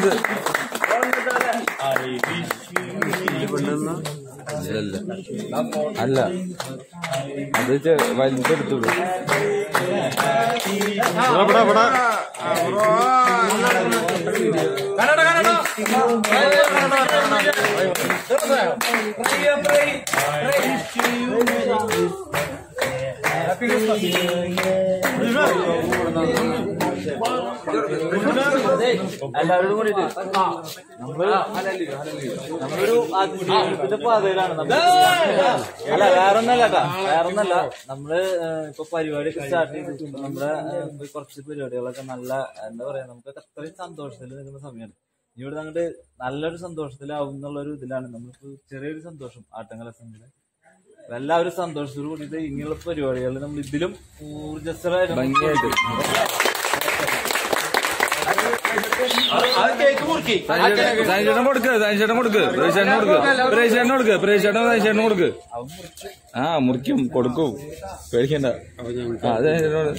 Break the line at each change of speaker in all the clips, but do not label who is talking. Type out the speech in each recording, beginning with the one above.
ഇത് അല്ല അല്ല അത് ചെ- വലുതെടുത്തുള്ളൂ ഇവിടെ ഇവിടെ
എല്ലാവരോടും കൂടിയിട്ട് നമ്മള് നമ്മളൊരു അതിജീവനത്തിന്റെ പാതയിലാണ് നമ്മൾ അല്ല വേറൊന്നല്ല കേട്ടാ വേറൊന്നല്ല നമ്മള് ഏഹ്, ഇപ്പൊ പരിപാടിയൊക്കെ സ്റ്റാർട്ട് ചെയ്ത് നമ്മുടെ ഏഹ്, ഇപ്പൊ കുറച്ച് പരിപാടികളൊക്കെ നല്ല എന്താ പറയാ നമുക്കൊക്കെ അത്രയും സന്തോഷത്തിൽ നിൽക്കുന്ന സമയമാണ് ഇനി ഇവിടെ അങ്ങോട്ട് നല്ലൊരു സന്തോഷത്തിലാവും എന്നുള്ള ഒരു ഇതിലാണ് നമ്മളിപ്പോ ചെറിയൊരു സന്തോഷം ആട്ടങ്ങളെ സംഘം എല്ലാവരും സന്തോഷത്തോട് കൂടിയിട്ട് ഇങ്ങനെയുള്ള പരിപാടികൾ നമ്മൾ ഇതിലും ഊർജസ്വലമായിട്ട്
ഭംഗിയായിട്ട് സൈൻചേട്ടൻ കൊടുക്ക് സൈൻചേട്ടൻ കൊടുക്ക് പ്രേശേട്ടൻ കൊടുക്ക് പ്രേശേട്ടൻ കൊടുക്ക് പ്രേശേട്ടൻ സൈൻചേട്ടൻ കൊടുക്ക് ആ മുറിക്കും കൊടുക്കും പേടിക്കണ്ട ആ അത് സൈൻചേട്ടനോട്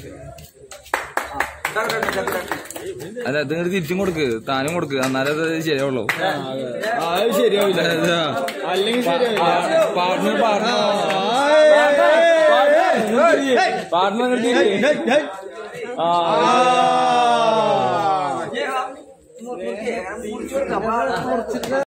അല്ല അത് ഇങ്ങോട്ട് തിരിച്ചും കൊടുക്ക് താനും കൊടുക്ക് എന്നാലേ അത് ശരിയാവുള്ളൂ അത് ശരിയാവില്ല പാർട്ണർ പാർട്ണർ പാർട്ണർ ആ